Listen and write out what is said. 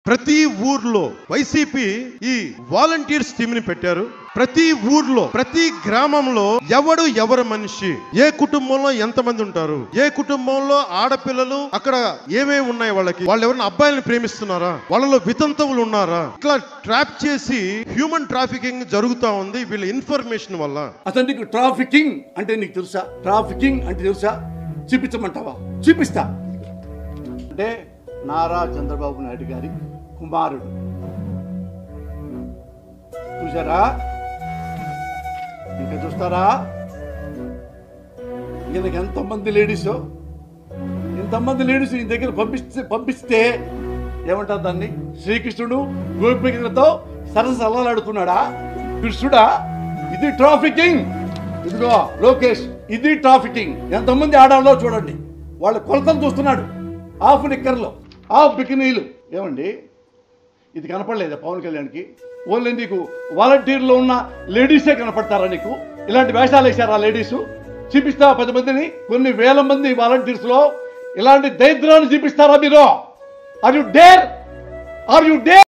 ప్రతి ఊర్లో వైసీపీ ఈ వాలంటీర్స్ టీమ్ ని పెట్టారు ప్రతి ఊర్లో ప్రతి గ్రామంలో ఎవడు ఎవరి మనిషి ఏ కుటుంబంలో ఎంత మంది ఉంటారు ఏ కుటుంబంలో ఆడపిల్లలు అక్కడ ఏమేమి ఉన్నాయి వాళ్ళకి వాళ్ళు ఎవరైనా అబ్బాయిలను ప్రేమిస్తున్నారా వాళ్ళలో వితంతువులు ఉన్నారా ఇట్లా ట్రాప్ చేసి హ్యూమన్ ట్రాఫికింగ్ జరుగుతా ఉంది వీళ్ళ ఇన్ఫర్మేషన్ వల్ల అసలు నీకు ట్రాఫికింగ్ అంటే నీకు తెలుసా ట్రాఫికింగ్ అంటే తెలుసా చూపించమంటావా చూపిస్తా అంటే నారా చంద్రబాబు నాయుడు గారి కుమారుడు చూసారా ఇంకా చూస్తారా ఈయనకి ఎంతమంది లేడీసో ఎంతమంది లేడీస్ ఈ దగ్గర పంపిస్తే పంపిస్తే ఏమంటారు దాన్ని శ్రీకృష్ణుడు గోపికలతో సరస అల్లలాడుతున్నాడా కృష్ణుడా ఇది ట్రాఫికింగ్ ఇదిగో లోకేష్ ఇది ట్రాఫికింగ్ ఎంతమంది ఆడాలో చూడండి వాళ్ళ కొలతలు చూస్తున్నాడు హాఫ్ నిక్కర్లో హాఫ్ బికినీలు ఏమండి ఇది కనపడలేదా పవన్ కళ్యాణ్కి ఓన్లీ నీకు వాలంటీర్లో ఉన్న లేడీసే కనపడతారా నీకు ఇలాంటి వేషాలు వేశారా లేడీసు చూపిస్తావా పది మందిని కొన్ని వేల మంది వాలంటీర్స్లో ఇలాంటి దరిద్రాన్ని చూపిస్తారా మీరు are you dare are you dare